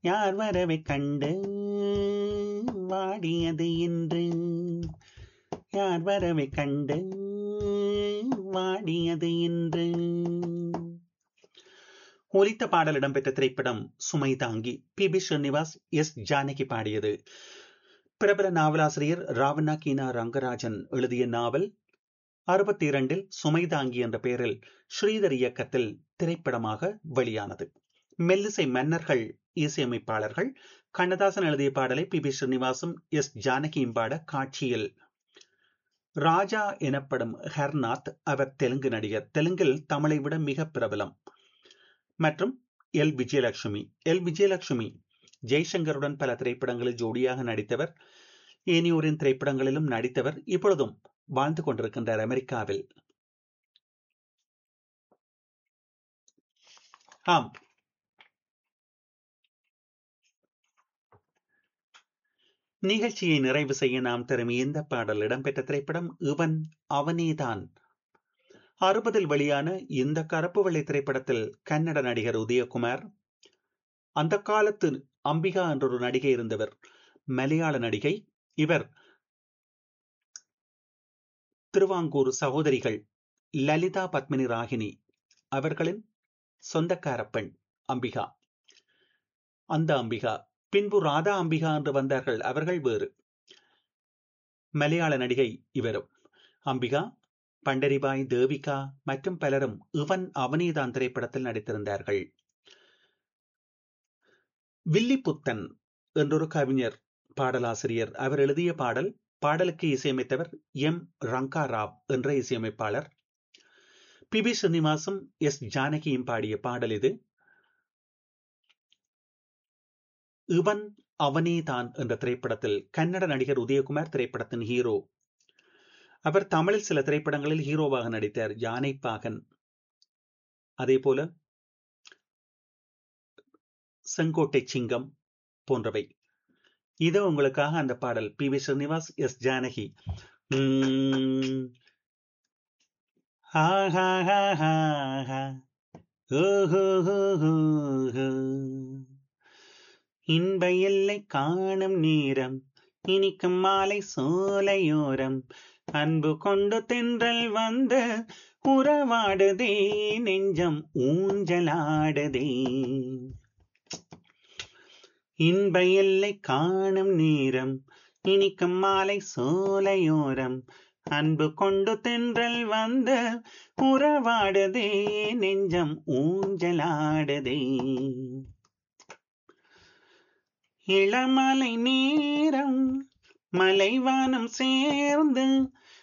யார் வரவை கண்டு வாடியது இன்று யார் வரவை கண்டு வாடியது இன்று ஒலித்த பாடல் இடம்பெற்ற திரைப்படம் Sumai Thangi P B Srinivas S Janaki பாடியது பிரபல நாவலாசிரியர் ராவணா கீனா ரங்கராஜன் எழுதிய நாவல் அறுபத்தி இரண்டில் சுமைதாங்கி என்ற பெயரில் ஸ்ரீதர் இயக்கத்தில் திரைப்படமாக வெளியானது மெல்லிசை மன்னர்கள் இசையமைப்பாளர்கள் கண்ணதாசன் எழுதிய பாடலை பி பி ஸ்ரீனிவாசும் எஸ் ஜானகியும் பாட காட்சியில் ராஜா எனப்படும் ஹர்நாத் அவர் தெலுங்கு நடிகர் தெலுங்கில் தமிழை விட மிக பிரபலம் மற்றும் எல் விஜயலட்சுமி எல் விஜயலட்சுமி ஜெய்சங்கருடன் பல திரைப்படங்களில் ஜோடியாக நடித்தவர் ஏனியோரின் திரைப்படங்களிலும் நடித்தவர் இப்பொழுதும் வாழ்ந்து கொண்டிருக்கின்றார் அமெரிக்காவில் ஆம் நிகழ்ச்சியை நிறைவு செய்ய நாம் தரும் இந்த பாடல் இடம்பெற்ற திரைப்படம் இவன் அவனேதான் அறுபதில் வெளியான இந்த கருப்பு வெள்ளை திரைப்படத்தில் கன்னட நடிகர் உதயகுமார் அந்த காலத்து அம்பிகா என்ற ஒரு நடிகை இருந்தவர் மலையாள நடிகை இவர் திருவாங்கூர் சகோதரிகள் லலிதா பத்மினி ராகினி அவர்களின் சொந்தக்கார பெண் அம்பிகா அந்த அம்பிகா பின்பு ராதா அம்பிகா என்று வந்தார்கள் அவர்கள் வேறு மலையாள நடிகை இவரும் அம்பிகா பண்டரிபாய் தேவிகா மற்றும் பலரும் இவன் அவனிதான் திரைப்படத்தில் நடித்திருந்தார்கள் வில்லிபுத்தன் என்றொரு கவிஞர் பாடலாசிரியர் அவர் எழுதிய பாடல் பாடலுக்கு இசையமைத்தவர் எம் ரங்கா ராவ் என்ற இசையமைப்பாளர் பி பி ஸ்ரீனிவாசும் எஸ் ஜானகியும் பாடிய பாடல் இது இவன் அவனே தான் என்ற திரைப்படத்தில் கன்னட நடிகர் உதயகுமார் திரைப்படத்தின் ஹீரோ அவர் தமிழில் சில திரைப்படங்களில் ஹீரோவாக நடித்தார் யானை பாகன் அதே போல செங்கோட்டை சிங்கம் போன்றவை இது உங்களுக்காக அந்த பாடல் P V Srinivas S Janaki இன்ப எல்லை காணும் நேரம் இனிக்கும் மாலை சோலையோரம் அன்பு கொண்டு தென்றல் வந்து உறவாடுதே நெஞ்சம் ஊஞ்சலாடுதே இன்ப எல்லை காணும் நேரம் இனிக்கும் மாலை சோலையோரம் அன்பு கொண்டு தென்றல் வந்து உறவாடுதே நெஞ்சம் ஊஞ்சலாடுதே இளமலை நேரம் மலைவானம் சேர்ந்து